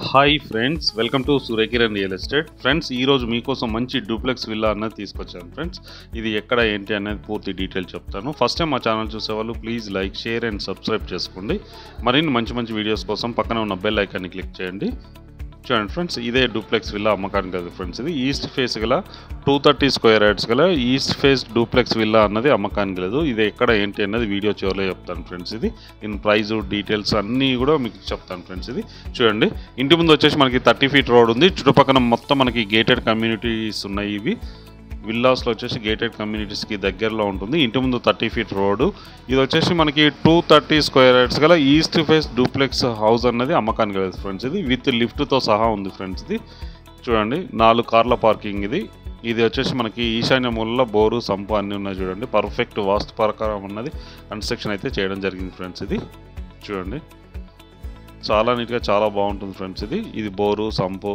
hi friends welcome to Suryakiran real estate friends ఈ రోజు మీకోసం మంచి డూప్లెక్స్ విల్లా అన్నది తీసుకొచ్చాను ఫ్రెండ్స్ ఇది ఎక్కడ ఏంటి అనేది పూర్తి డీటెయిల్ చెప్తాను ఫస్ట్ టైం మా ఛానల్ చూసేవాళ్ళు please like share and subscribe చేసుకోండి మరిన్ని మంచి మంచి వీడియోస్ కోసం పక్కన ఉన్న బెల్ ఐకాన్ని క్లిక్ చేయండి చూడండి ఫ్రెండ్స్ ఇదే డూప్లెక్స్ విల్లా అమ్మకానికి కదా ఫ్రెండ్స్ ఇది ఈస్ట్ ఫేస్ గల టూ థర్టీ స్క్వేర్ యార్డ్స్ గల ఈస్ట్ ఫేస్ డూప్లెక్స్ విల్లా అన్నది అమ్మకానికి లేదు ఇది ఎక్కడ ఏంటి అన్నది వీడియో చివరిలో చెప్తాను ఫ్రెండ్స్ ఇది దీని ప్రైస్ డీటెయిల్స్ అన్నీ కూడా మీకు చెప్తాను ఫ్రెండ్స్ ఇది చూడండి ఇంటి ముందు వచ్చేసి మనకి థర్టీ ఫీట్ రోడ్ ఉంది చుట్టుపక్కల మొత్తం మనకి గేటెడ్ కమ్యూనిటీస్ ఉన్నాయి ఇవి విల్లాస్లో వచ్చేసి గేటెడ్ కమ్యూనిటీస్కి దగ్గరలో ఉంటుంది ఇంటి ముందు థర్టీ ఫీట్ రోడ్డు ఇది వచ్చేసి మనకి టూ థర్టీ స్క్వేర్ యార్డ్స్ గల ఈస్ట్ ఫేస్ డూప్లెక్స్ హౌస్ అన్నది అమ్మకానికి లేదు ఫ్రెండ్స్ ఇది విత్ లిఫ్ట్తో సహా ఉంది ఫ్రెండ్స్ ఇది చూడండి నాలుగు కార్ల పార్కింగ్ ఇది ఇది వచ్చేసి మనకి ఈశాన్య మూలలో బోరు సంపు అన్నీ ఉన్నాయి చూడండి పర్ఫెక్ట్ వాస్తు ప్రకారం ఉన్నది కన్స్ట్రక్షన్ అయితే చేయడం జరిగింది ఫ్రెండ్స్ ఇది చూడండి చాలా నీట్గా చాలా బాగుంటుంది ఫ్రెండ్స్ ఇది ఇది బోరు సంపు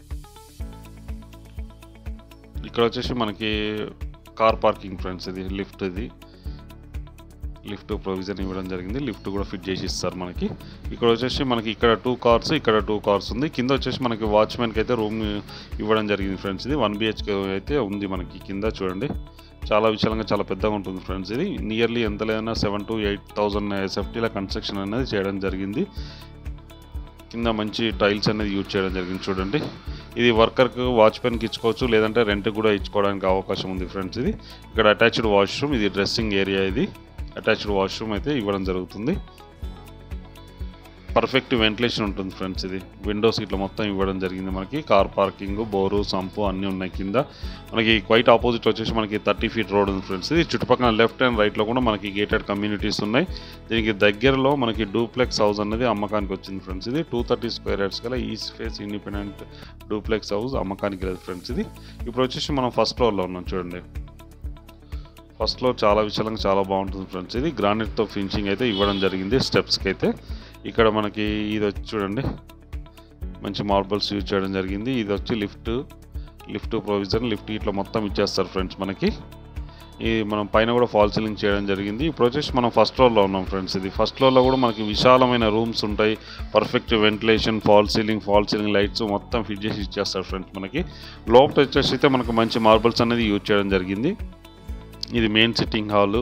ఇక్కడ వచ్చేసి మనకి కార్ పార్కింగ్ ఫ్రెండ్స్ ఇది లిఫ్ట్ ఇది లిఫ్ట్ ప్రొవిజన్ ఇవ్వడం జరిగింది లిఫ్ట్ కూడా ఫిట్ చేసి ఇస్తారు మనకి ఇక్కడ వచ్చేసి మనకి ఇక్కడ టూ కార్స్ ఇక్కడ టూ కార్స్ ఉంది కింద వచ్చేసి మనకి వాచ్మెన్కి అయితే రూమ్ ఇవ్వడం జరిగింది ఫ్రెండ్స్ ఇది వన్ బిహెచ్కే అయితే ఉంది మనకి కింద చూడండి చాలా విశాలంగా చాలా పెద్దగా ఉంటుంది ఫ్రెండ్స్ ఇది నియర్లీ ఎంత లేదన్నా సెవెన్ టు ఎయిట్ థౌజండ్ ఎస్ఎఫ్టీల కన్స్ట్రక్షన్ అనేది చేయడం జరిగింది కింద మంచి టైల్స్ అనేది యూజ్ చేయడం జరిగింది చూడండి ఇది వర్కర్కి వాచ్మెన్కి ఇచ్చుకోవచ్చు లేదంటే రెంట్ కూడా ఇచ్చుకోవడానికి అవకాశం ఉంది ఫ్రెండ్స్ ఇది ఇక్కడ అటాచ్డ్ వాష్రూమ్ ఇది డ్రెస్సింగ్ ఏరియా ఇది అటాచ్డ్ వాష్రూమ్ అయితే ఇవ్వడం జరుగుతుంది పర్ఫెక్ట్ వెంటిలేషన్ ఉంటుంది ఫ్రెండ్స్ ఇది విండోస్ ఇట్లా మొత్తం ఇవ్వడం జరిగింది మనకి కార్ పార్కింగ్ బోరు సంపు అన్నీ ఉన్నాయి కింద మనకి క్వైట్ ఆపోజిట్ వచ్చేసి మనకి థర్టీ ఫీట్ రోడ్ ఉంది ఫ్రెండ్స్ ఇది చుట్టుపక్కల లెఫ్ట్ అండ్ రైట్లో కూడా మనకి గేటెడ్ కమ్యూనిటీస్ ఉన్నాయి దీనికి దగ్గరలో మనకి డూప్లెక్స్ హౌస్ అనేది అమ్మకానికి వచ్చింది ఫ్రెండ్స్ ఇది టూ థర్టీ స్క్వేర్ యార్డ్స్ గల east face independent duplex house అమ్మకానికి లేదు ఫ్రెండ్స్ ఇది ఇప్పుడు వచ్చేసి మనం ఫస్ట్ ఫ్లోర్లో ఉన్నాం చూడండి ఫస్ట్ ఫ్లోర్ చాలా విశాలంగా చాలా బాగుంటుంది ఫ్రెండ్స్ ఇది గ్రానైట్తో ఫినిషింగ్ అయితే ఇవ్వడం జరిగింది స్టెప్స్కి అయితే ఇక్కడ మనకి ఇది వచ్చి చూడండి మంచి మార్బల్స్ యూజ్ చేయడం జరిగింది ఇది వచ్చి లిఫ్ట్ లిఫ్ట్ ప్రొవిజన్ లిఫ్ట్ ఇట్లా మొత్తం ఇచ్చేస్తారు ఫ్రెండ్స్ మనకి ఈ మనం పైన కూడా ఫాల్ సీలింగ్ చేయడం జరిగింది ఇప్పుడు వచ్చేసి మనం ఫస్ట్ ఫ్లోర్లో ఉన్నాం ఫ్రెండ్స్ ఇది ఫస్ట్ ఫ్లోర్లో కూడా మనకి విశాలమైన రూమ్స్ ఉంటాయి perfect ventilation false ceiling false ceiling lights మొత్తం ఫిట్ చేసి ఇచ్చేస్తారు ఫ్రెండ్స్ మనకి లోపల వచ్చేసి అయితే మనకు మంచి మార్బల్స్ అనేది యూజ్ చేయడం జరిగింది ఇది మెయిన్ సిట్టింగ్ హాలు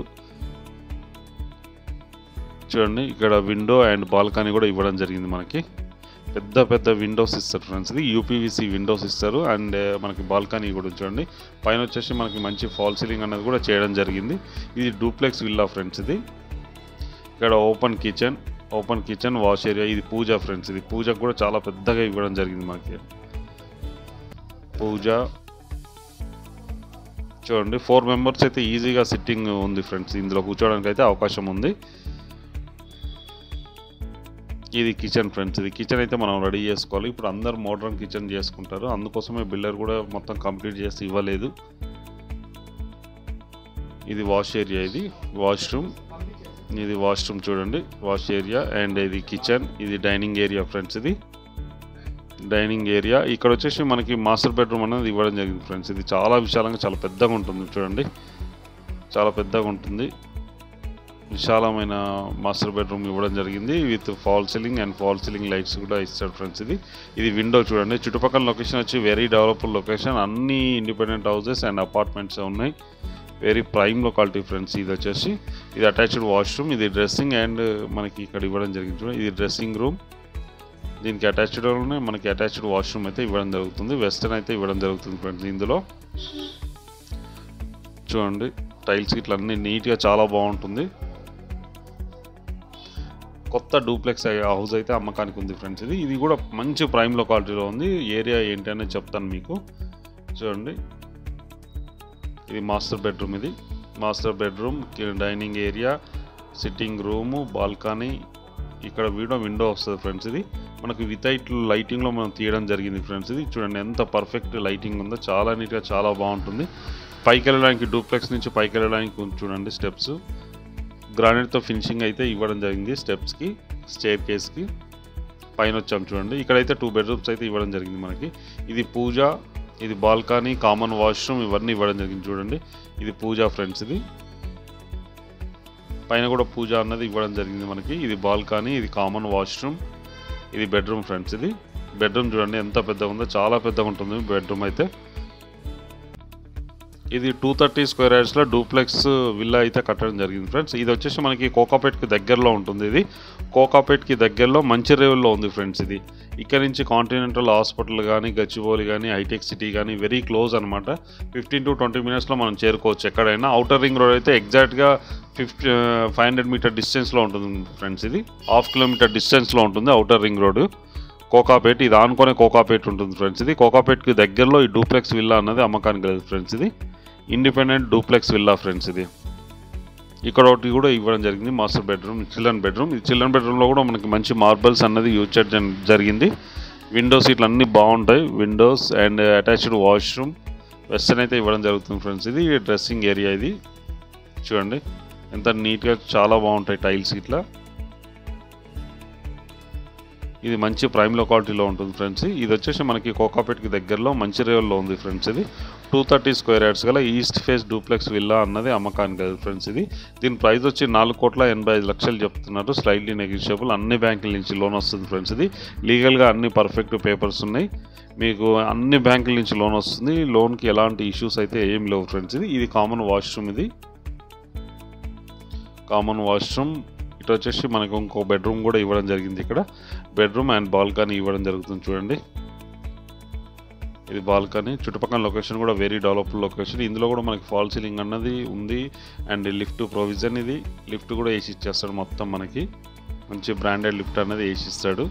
చూడండి ఇక్కడ విండో అండ్ బాల్కనీ కూడా ఇవ్వడం జరిగింది మనకి పెద్ద పెద్ద విండోస్ ఇస్తారు ఫ్రెండ్స్ ఇది యూపీవీసీ విండోస్ ఇస్తారు అండ్ మనకి బాల్కనీ కూడా చూడండి పైన వచ్చేసి మనకి మంచి ఫాల్ సీలింగ్ అనేది కూడా చేయడం జరిగింది ఇది డూప్లెక్స్ విల్లా ఫ్రెండ్స్ ఇది ఇక్కడ open kitchen open kitchen wash area ఇది పూజ ఫ్రెండ్స్ ఇది పూజకు కూడా చాలా పెద్దగా ఇవ్వడం జరిగింది మనకి పూజ చూడండి ఫోర్ మెంబర్స్ అయితే ఈజీగా సిట్టింగ్ ఉంది ఫ్రెండ్స్ ఇందులో కూర్చోవడానికి అయితే అవకాశం ఉంది ఇది కిచెన్ ఫ్రెండ్స్ ఇది కిచెన్ అయితే మనం రెడీ చేసుకోవాలి ఇప్పుడు అందరు మోడర్న్ కిచెన్ చేసుకుంటారు అందుకోసమే బిల్డర్ కూడా మొత్తం కంప్లీట్ చేసి ఇవ్వలేదు ఇది వాష్ ఏరియా ఇది వాష్రూమ్ ఇది వాష్రూమ్ చూడండి వాష్ ఏరియా అండ్ ఇది కిచెన్ ఇది డైనింగ్ ఏరియా ఫ్రెండ్స్ ఇది డైనింగ్ ఏరియా ఇక్కడ వచ్చేసి మనకి మాస్టర్ బెడ్రూమ్ అనేది ఇవ్వడం జరిగింది ఫ్రెండ్స్ ఇది చాలా విశాలంగా చాలా పెద్దగా ఉంటుంది చూడండి చాలా పెద్దగా ఉంటుంది విశాలమైన మాస్టర్ బెడ్రూమ్ ఇవ్వడం జరిగింది with false ceiling and false ceiling lights కూడా ఇస్తాడు ఫ్రెండ్స్ ఇది ఇది విండో చూడండి చుట్టుపక్కల లొకేషన్ వచ్చి వెరీ డెవలప్డ్ లొకేషన్ అన్ని ఇండిపెండెంట్ హౌసెస్ అండ్ అపార్ట్మెంట్స్ ఉన్నాయి వెరీ ప్రైమ్ లొకాలిటీ ఫ్రెండ్స్ ఇది వచ్చేసి ఇది అటాచ్డ్ వాష్రూమ్ ఇది డ్రెస్సింగ్ అండ్ మనకి ఇక్కడ ఇవ్వడం జరిగింది చూడండి ఇది డ్రెస్సింగ్ రూమ్ దీనికి అటాచ్డ్లోనే మనకి అటాచ్డ్ వాష్రూమ్ అయితే ఇవ్వడం జరుగుతుంది వెస్టర్న్ అయితే ఇవ్వడం జరుగుతుంది ఫ్రెండ్స్ ఇందులో చూడండి టైల్స్ ఇట్లా అన్ని నీట్గా చాలా బాగుంటుంది కొత్త డూప్లెక్స్ హౌస్ అయితే అమ్మకానికి ఉంది ఫ్రెండ్స్ ఇది ఇది కూడా మంచి ప్రైమ్ లొకాలిటీలో ఉంది ఏరియా ఏంటి అనేది చెప్తాను మీకు చూడండి ఇది మాస్టర్ బెడ్రూమ్ ఇది master bedroom dining area sitting room balcony ఇక్కడ వీడియో విండో వస్తుంది ఫ్రెండ్స్ ఇది మనకి వితౌట్ లైటింగ్లో మనం తీయడం జరిగింది ఫ్రెండ్స్ ఇది చూడండి ఎంత పర్ఫెక్ట్ లైటింగ్ ఉందో చాలా నీట్గా చాలా బాగుంటుంది పైకి వెళ్ళడానికి డూప్లెక్స్ నుంచి పైకి వెళ్ళడానికి చూడండి స్టెప్స్ గ్రానైట్తో ఫినిషింగ్ అయితే ఇవ్వడం జరిగింది స్టెప్స్కి స్టేర్ కేస్కి పైన వచ్చాం చూడండి ఇక్కడైతే టూ బెడ్రూమ్స్ అయితే ఇవ్వడం జరిగింది మనకి ఇది పూజ ఇది బాల్కనీ కామన్ వాష్రూమ్ ఇవన్నీ ఇవ్వడం జరిగింది చూడండి ఇది పూజ ఫ్రెండ్స్ ఇది పైన కూడా పూజ అన్నది ఇవ్వడం జరిగింది మనకి ఇది బాల్కనీ ఇది కామన్ వాష్రూమ్ ఇది బెడ్రూమ్ ఫ్రెండ్స్ ఇది బెడ్రూమ్ చూడండి ఎంత పెద్దగా ఉందో చాలా పెద్దగా ఉంటుంది బెడ్రూమ్ అయితే ఇది టూ థర్టీ స్క్వేర్ యార్డ్స్లో డూప్లెక్స్ విల్లా అయితే కట్టడం జరిగింది ఫ్రెండ్స్ ఇది వచ్చేసి మనకి కోకాపేట్కి దగ్గరలో ఉంటుంది ఇది కోకాపేట్కి దగ్గరలో మంచిర్యాలలో ఉంది ఫ్రెండ్స్ ఇది ఇక్కడ నుంచి కాంటినెంటల్ హాస్పిటల్ కానీ గచ్చిబౌలి కానీ హైటెక్ సిటీ కానీ వెరీ క్లోజ్ అనమాట ఫిఫ్టీన్ టు ట్వంటీ మినిట్స్లో మనం చేరుకోవచ్చు ఎక్కడైనా అవుటర్ రింగ్ రోడ్ అయితే ఎగ్జాక్ట్గా ఫిఫ్టీ ఫైవ్ హండ్రెడ్ మీటర్ డిస్టెన్స్లో ఉంటుంది ఫ్రెండ్స్ ఇది హాఫ్ కిలోమీటర్ డిస్టెన్స్లో ఉంటుంది అవుటర్ రింగ్ రోడ్ కోకాపేట్ ఇది ఆనుకునే కోకాపేట్ ఉంటుంది ఫ్రెండ్స్ ఇది కోకాపేట్కి దగ్గరలో ఈ డూప్లెక్స్ విల్లా అన్నది అమ్మకానికి లేదు ఫ్రెండ్స్ ఇది ఇండిపెండెంట్ డూప్లెక్స్ విల్లా ఫ్రెండ్స్ ఇది ఇక్కడ ఒకటి కూడా ఇవ్వడం జరిగింది మాస్టర్ బెడ్రూమ్ చిల్డ్రన్ బెడ్రూమ్ ఈ చిల్డ్రన్ బెడ్రూమ్లో కూడా మనకి మంచి మార్బల్స్ అన్నది యూజ్ చేయడం జరిగింది విండోస్ ఇట్లా అన్నీ బాగుంటాయి windows and attached washroom western అయితే ఇవ్వడం జరుగుతుంది ఫ్రెండ్స్ ఇది డ్రెస్సింగ్ ఏరియా ఇది చూడండి ఎంత నీట్గా చాలా బాగుంటాయి టైల్స్ ఇట్లా ఇది మంచి ప్రైమ్ లొకాలిటీలో ఉంటుంది ఫ్రెండ్స్ ఇది వచ్చేసి మనకి కోకాపేట్కి దగ్గరలో మంచిర్యాలలో ఉంది ఫ్రెండ్స్ ఇది టూ థర్టీ స్క్వేర్ యార్డ్స్ గల ఈస్ట్ ఫేస్ డూప్లెక్స్ విల్లా అన్నది అమ్మకానికి కదా ఫ్రెండ్స్ ఇది దీని ప్రైస్ వచ్చి నాలుగు కోట్ల ఎనభై ఐదు లక్షలు చెప్తున్నారు స్లైడ్లీ నెగిషియబుల్ అన్ని బ్యాంకుల నుంచి లోన్ వస్తుంది ఫ్రెండ్స్ ఇది లీగల్గా అన్ని పర్ఫెక్ట్ పేపర్స్ ఉన్నాయి మీకు అన్ని బ్యాంకుల నుంచి లోన్ వస్తుంది లోన్కి ఎలాంటి ఇష్యూస్ అయితే ఏం లేవు ఫ్రెండ్స్ ఇది ఇది కామన్ వాష్రూమ్ ఇది కామన్ వాష్రూమ్ ఇటు వచ్చేసి మనకు ఇంకో బెడ్రూమ్ కూడా ఇవ్వడం జరిగింది ఇక్కడ బెడ్రూమ్ అండ్ బాల్కనీ ఇవ్వడం జరుగుతుంది చూడండి ఇది బాల్కనీ చుట్టుపక్కల లొకేషన్ కూడా వెరీ డెవలప్డ్ లొకేషన్ ఇందులో కూడా మనకి ఫాల్ సీలింగ్ అన్నది ఉంది అండ్ లిఫ్ట్ ప్రొవిజన్ ఇది లిఫ్ట్ కూడా వేసి ఇచ్చేస్తాడు మొత్తం మనకి మంచి బ్రాండెడ్ లిఫ్ట్ అనేది వేసి ఇస్తాడు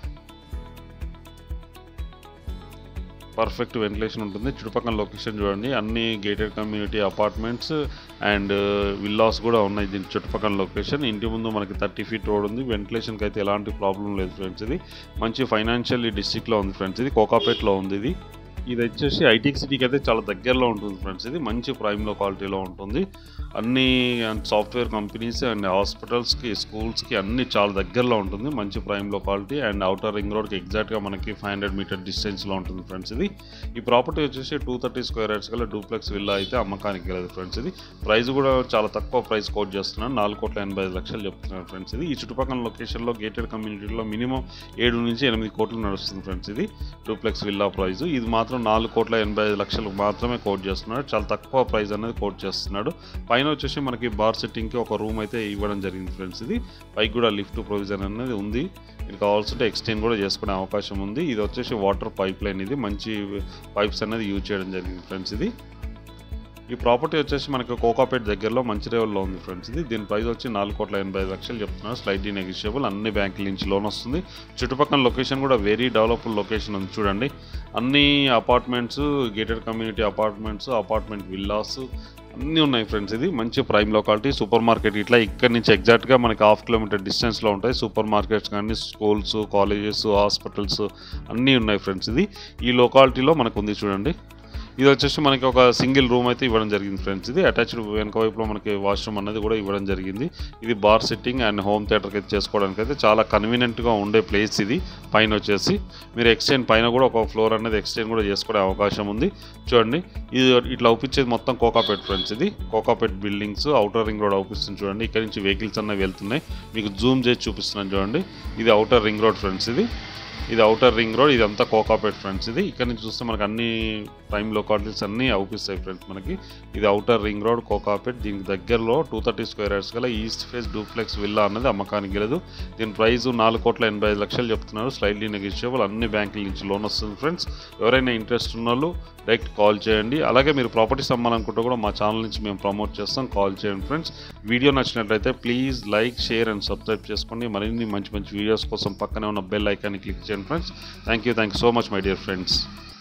పర్ఫెక్ట్ వెంటిలేషన్ ఉంటుంది చుట్టుపక్కల లొకేషన్ చూడండి అన్ని gated community apartments and villas కూడా ఉన్నాయి దీని చుట్టుపక్కల లొకేషన్ ఇంటి ముందు మనకి థర్టీ ఫీట్ రోడ్ ఉంది వెంటిలేషన్కి అయితే ఎలాంటి ప్రాబ్లం లేదు ఫ్రెండ్స్ ఇది మంచి ఫైనాన్షియల్ డిస్టిక్లో ఉంది ఫ్రెండ్స్ ఇది కోకాపేట్లో ఉంది ఇది ఇది వచ్చేసి ఐటీక్ సిటీకి అయితే చాలా దగ్గరలో ఉంటుంది ఫ్రెండ్స్ ఇది మంచి ప్రైమ్లో క్వాలిటీలో ఉంటుంది అన్ని సాఫ్ట్వేర్ కంపెనీస్ అండ్ హాస్పిటల్స్కి స్కూల్స్కి అన్ని చాలా దగ్గరలో ఉంటుంది మంచి ప్రైమ్లో క్వాలిటీ అండ్ అవుటర్ రింగ్ రోడ్కి ఎగ్జాక్ట్గా మనకి ఫైవ్ హండ్రెడ్ మీటర్ డిస్టెన్స్లో ఉంటుంది ఫ్రెండ్స్ ఇది ఈ ప్రాపర్టీ వచ్చేసి టూ థర్టీ స్క్వేర్ యార్డ్స్ గల డూప్లెక్స్ విల్లా అయితే అమ్మకానికి వెళ్ళదు ఫ్రెండ్స్ ఇది ప్రైస్ కూడా చాలా తక్కువ ప్రైస్ కోట్ చేస్తున్నాను నాలుగు కోట్ల ఎనభై ఐదు లక్షలు చెప్తున్నాను ఫ్రెండ్స్ ఇది ఈ చుట్టుపక్కల లొకేషన్లో గేటెడ్ కమ్యూనిటీలో మినిమం ఏడు నుంచి ఎనిమిది కోట్లు నడుస్తుంది ఫ్రెండ్స్ ఇది డూప్లెక్స్ విల్లా ప్రైస్ ఇది మాత్రం నాలుగు కోట్ల ఎనభై ఐదు లక్షలు మాత్రమే కోట్ చేస్తున్నాడు చాలా తక్కువ ప్రైస్ అనేది కోట్ చేస్తున్నాడు పైన వచ్చేసి మనకి బార్ సెట్టింగ్కి ఒక రూమ్ అయితే ఇవ్వడం జరిగింది ఫ్రెండ్స్ ఇది పైకి కూడా లిఫ్ట్ ప్రొవిజన్ అనేది ఉంది ఇది కావాల్సింటే ఎక్స్టెండ్ కూడా చేసుకునే అవకాశం ఉంది ఇది వచ్చేసి వాటర్ పైప్ లైన్ ఇది మంచి పైప్స్ అనేది యూజ్ చేయడం జరిగింది ఫ్రెండ్స్ ఇది ఈ ప్రాపర్టీ వచ్చేసి మనకి కోకాపేట్ దగ్గరలో మంచిర్యాలలో ఉంది ఫ్రెండ్స్ ఇది దీని ప్రైస్ వచ్చి నాలుగు కోట్ల ఎనభై ఐదు లక్షలు చెప్తున్నారు స్లైడ్లీ నెగిషియబుల్ అన్ని బ్యాంకుల నుంచి లోన్ వస్తుంది చుట్టుపక్కల లొకేషన్ కూడా వెరీ డెవలప్డ్ లొకేషన్ ఉంది చూడండి అన్ని apartments gated community apartments apartment villas అన్నీ ఉన్నాయి ఫ్రెండ్స్ ఇది మంచి ప్రైమ్ లొకాలిటీ సూపర్ మార్కెట్ ఇట్లా ఇక్కడ నుంచి ఎగ్జాక్ట్గా మనకి హాఫ్ కిలోమీటర్ డిస్టెన్స్లో ఉంటాయి సూపర్ మార్కెట్స్ కానీ స్కూల్స్ కాలేజెస్ హాస్పిటల్స్ అన్నీ ఉన్నాయి ఫ్రెండ్స్ ఇది ఈ లొకాలిటీలో మనకు ఉంది చూడండి ఇది వచ్చేసి మనకి ఒక సింగిల్ రూమ్ అయితే ఇవ్వడం జరిగింది ఫ్రెండ్స్ ఇది అటాచ్డ్ వెనక వైపులో మనకి వాష్రూమ్ అనేది కూడా ఇవ్వడం జరిగింది ఇది బార్ సెట్టింగ్ అండ్ హోమ్ థియేటర్కి అయితే చేసుకోవడానికి అయితే చాలా కన్వీనియంట్గా ఉండే ప్లేస్ ఇది పైన వచ్చేసి మీరు ఎక్స్టెండ్ పైన కూడా ఒక ఫ్లోర్ అనేది ఎక్స్టెండ్ కూడా చేసుకునే అవకాశం ఉంది చూడండి ఇది ఇట్లా అవుపించేది మొత్తం కోకాపేట్ ఫ్రెండ్స్ ఇది Kokapet buildings outer ring road అవుపిస్తుంది చూడండి ఇక్కడ నుంచి వెహికల్స్ అన్నవి వెళ్తున్నాయి మీకు జూమ్ చేసి చూపిస్తున్నాను చూడండి ఇది అవుటర్ రింగ్ రోడ్ ఫ్రెండ్స్ ఇది ఇది అవుటర్ రింగ్ రోడ్ ఇదంతా కోకాపేట్ ఫ్రెండ్స్ ఇది ఇక్కడ నుంచి చూస్తే మనకి అన్ని ప్రైమ్ లొకాలిటీస్ అన్నీ అవుపిస్తాయి ఫ్రెండ్స్ మనకి ఇది అవుటర్ రింగ్ రోడ్ కోకాపేట్ దీనికి దగ్గరలో టూ థర్టీ స్క్వేర్ యార్డ్స్ గల ఈస్ట్ ఫేస్ డూప్లెక్స్ విల్లా అన్నది అమ్మకానికి లేదు దీని ప్రైస్ నాలుగు కోట్ల ఎనభై ఐదు లక్షలు చెప్తున్నారు స్లైడ్లీ నెగిషియబుల్ అన్ని బ్యాంకుల నుంచి లోన్ వస్తుంది ఫ్రెండ్స్ ఎవరైనా ఇంట్రెస్ట్ ఉన్న వాళ్ళు డైరెక్ట్ కాల్ చేయండి అలాగే మీరు ప్రాపర్టీస్ అమ్మాలనుకుంటే కూడా మా ఛానల్ నుంచి మేము ప్రమోట్ చేస్తాం కాల్ చేయండి ఫ్రెండ్స్ వీడియో నచ్చినట్లయితే please like share and subscribe చేసుకోండి మరిన్ని మంచి మంచి వీడియోస్ కోసం పక్కనే ఉన్న బెల్ ఐకాన్ని క్లిక్ చేయండి friends thank you thank you so much my dear friends